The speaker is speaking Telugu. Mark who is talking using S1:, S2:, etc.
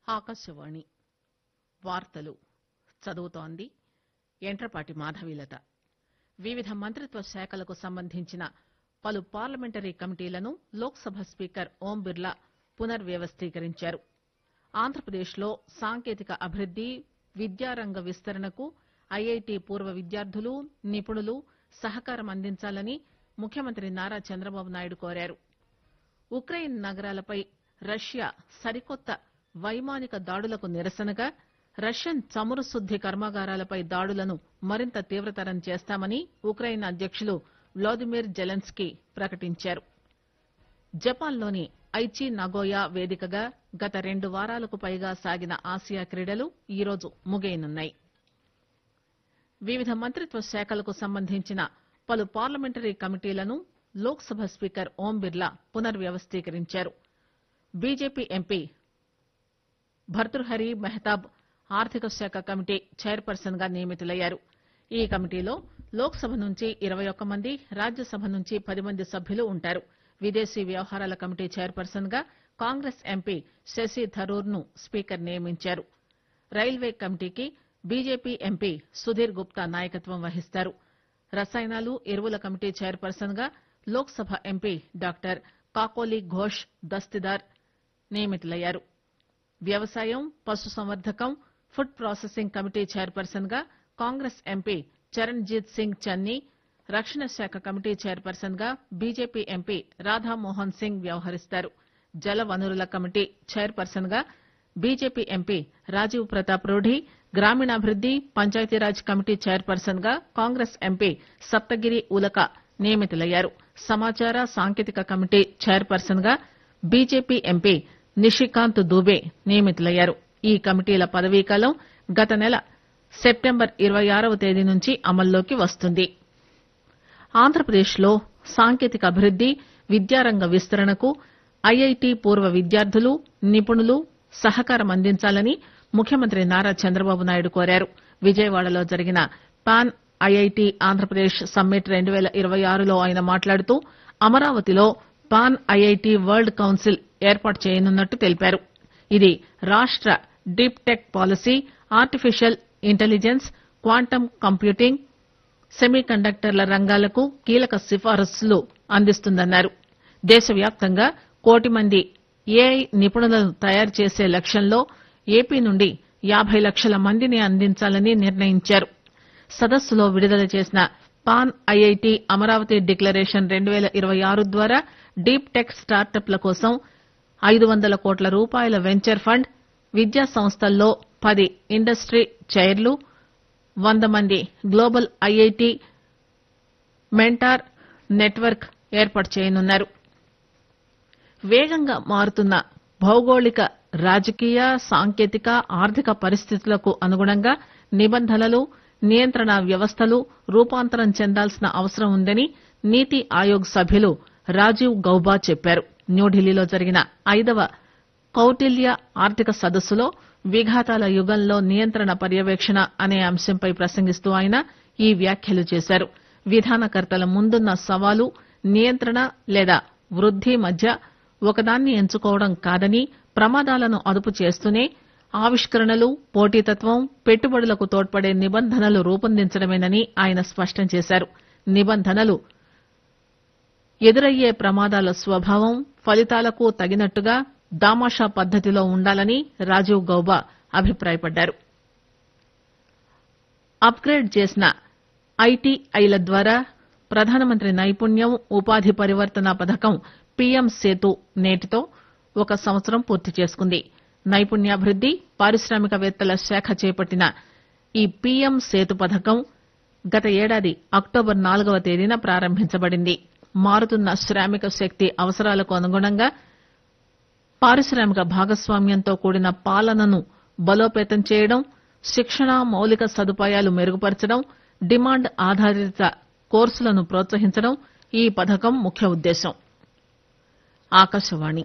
S1: ఆకాశవాణి వార్తలు చదువుతోంది యంట్రపాటి మాధవీలత వివిధ మంత్రిత్వ శాఖలకు సంబంధించిన పలు పార్లమెంటరీ కమిటీలను లోక్ సభ స్పీకర్ ఓం బిర్లా పునర్వ్యవస్థీకరించారు ఆంధ్రప్రదేశ్ లో సాంకేతిక అభివృద్ది విద్యారంగ విస్తరణకు ఐఐటి పూర్వ విద్యార్థులు నిపుణులు సహకారం అందించాలని ముఖ్యమంత్రి నారా చంద్రబాబు నాయుడు కోరారు ఉక్రెయిన్ నగరాలపై రష్యా సరికొత్త వైమానిక దాడులకు నిరసనగా రష్యన్ చమురు శుద్ది కర్మాగారాలపై దాడులను మరింత తీవ్రతరం చేస్తామని ఉక్రెయిన్ అధ్యకులు వ్లాదిమిర్ జెలెన్స్కీ ప్రకటించారు జపాన్ లోని ఐచి నగోయా వేదికగా గత రెండు వారాలకు పైగా సాగిన ఆసియా క్రీడలు ఈరోజు ముగియనున్నాయి వివిధ మంత్రిత్వ శాఖలకు సంబంధించిన పలు పార్లమెంటరీ కమిటీలను లోక్ సభ స్పీకర్ ఓం బిర్లా పునర్వ్యవస్థీకరించారు బీజేపీ ఎంపీ భర్తృహరి మెహతాబ్ ఆర్థిక శాఖ కమిటీ చైర్పర్సన్ గా నియమితులయ్యారు ఈ కమిటీలో లోక్ సభ నుంచి ఇరవై ఒక్క మంది రాజ్యసభ నుంచి పది మంది సభ్యులు ఉంటారు విదేశీ వ్యవహారాల కమిటీ చైర్పర్సన్ గా కాంగ్రెస్ ఎంపీ శశి థరూర్ ను స్పీకర్ నియమించారు రైల్వే కమిటీకి బీజేపీ ఎంపీ సుధీర్ గుప్తా నాయకత్వం వహిస్తారు రసాయనాలు ఎరువుల కమిటీ చైర్పర్సన్ గా లోక్ సభ ఎంపీ డాక్టర్ కాకోలి ఘోష్ దస్తిదార్ నియమితులయ్యారు వ్యవసాయం పశుసంవర్ధకం ఫుడ్ ప్రాసెసింగ్ కమిటీ చైర్పర్సన్ గా కాంగ్రెస్ ఎంపీ చరణ్జీత్ సింగ్ చన్నీ రక్షణ శాఖ కమిటీ చైర్పర్సన్ గా బీజేపీ ఎంపీ రాధామోహన్ సింగ్ వ్యవహరిస్తారు జల వనరుల కమిటీ చైర్పర్సన్ గా బీజేపీ ఎంపీ రాజీవ్ ప్రతాప్ రూఢి గ్రామీణాభివృద్ది పంచాయతీరాజ్ కమిటీ చైర్పర్సన్ గా కాంగ్రెస్ ఎంపీ సప్తగిరి ఉలక నియమితులయ్యారు సమాచార సాంకేతిక కమిటీ చైర్పర్సన్ గా బీజేపీ ఎంపీ నిషికాంత్ దూబే నియమితులయ్యారు ఈ కమిటీల పదవీకాలం గత నెల సెప్టెంబర్ ఇరవై ఆరవ తేదీ నుంచి అమల్లోకి వస్తుంది ఆంధ్రప్రదేశ్ లో సాంకేతిక అభివృద్ది విద్యారంగ విస్తరణకు ఐఐటి పూర్వ విద్యార్థులు నిపుణులు సహకారం అందించాలని ముఖ్యమంత్రి నారా చంద్రబాబు నాయుడు కోరారు విజయవాడలో జరిగిన పాన్ ఐఐటి ఆంధ్రప్రదేశ్ సమ్మిట్ రెండు పేల ఇరవై ఆరులో ఆయన మాట్లాడుతూ అమరావతిలో పాన్ ఐఐటి వరల్డ్ కౌన్సిల్ ఏర్పాటు చేయనున్నట్టు తెలిపారు ఇది రాష్ట deep tech policy artificial intelligence quantum computing సెమీ కండక్టర్ల రంగాలకు కీలక సిఫారసులు అందిస్తుందన్నారు దేశవ్యాప్తంగా కోటి మంది ఏఐ నిపుణులను తయారు చేసే లక్ష్యంలో ఏపీ నుండి యాబై లక్షల మందిని అందించాలని నిర్ణయించారు సదస్సులో విడుదల చేసిన పాన్ ఐఐటి అమరావతి డిక్లరేషన్ రెండు పేల ఇరవై ఆరు ద్వారా డీప్ టెక్ స్టార్టప్ల కోసం ఐదు వందల కోట్ల రూపాయల వెంచర్ ఫండ్ విద్యా సంస్థల్లో పది ఇండస్ట్రీ చైర్లు వంద మంది గ్లోబల్ ఐఐటి మెంటార్ నెట్వర్క్ ఏర్పాటు చేయనున్నారు వేగంగా మారుతున్న భౌగోళిక రాజకీయ సాంకేతిక ఆర్థిక పరిస్థితులకు అనుగుణంగా నిబంధనలు నియంత్రణ వ్యవస్థలు రూపాంతరం చెందాల్సిన అవసరం ఉందని నీతి ఆయోగ్ సభ్యులు రాజీవ్ గౌబా చెప్పారు న్యూఢిల్లీలో జరిగిన ఐదవ కౌటిల్య ఆర్థిక సదస్సులో విఘాతాల యుగంలో నియంత్రణ పర్యవేక్షణ అనే అంశంపై ప్రసంగిస్తూ ఆయన ఈ వ్యాఖ్యలు చేశారు విధానకర్తల ముందున్న సవాలు నియంత్రణ లేదా వృద్ది మధ్య ఒకదాన్ని ఎంచుకోవడం కాదని ప్రమాదాలను అదుపు చేస్తూనే ఆవిష్కరణలు పోటీతత్వం పెట్టుబడులకు తోడ్పడే నిబంధనలు రూపొందించడమేనని ఆయన స్పష్టం చేశారు నిబంధనలు ఎదురయ్యే ప్రమాదాల స్వభావం ఫలితాలకు తగినట్టుగా దామాషా పద్దతిలో ఉండాలని రాజీవ్ గౌబా అభిప్రాయపడ్డారు అప్ గ్రేడ్ చేసిన ఐటీఐల ద్వారా ప్రధానమంత్రి నైపుణ్యం ఉపాధి పరివర్తన పథకం పీఎం సేతు నేటితో ఒక సంవత్సరం పూర్తి చేసుకుంది నైపుణ్యాభివృద్ది పారిశ్రామికవేత్తల శాఖ చేపట్టిన ఈ పీఎం సేతు పథకం గత ఏడాది అక్టోబర్ నాలుగవ తేదీన ప్రారంభించబడింది మారుతున్న శ్రామిక శక్తి అవసరాలకు అనుగుణంగా పారిశ్రామిక భాగస్వామ్యంతో కూడిన పాలనను బలోపేతం చేయడం శిక్షణ మౌలిక సదుపాయాలు మెరుగుపరచడం డిమాండ్ ఆధారిత కోర్సులను ప్రోత్సహించడం ఈ పథకం ముఖ్య ఉద్దేశం ఆకాశవాణి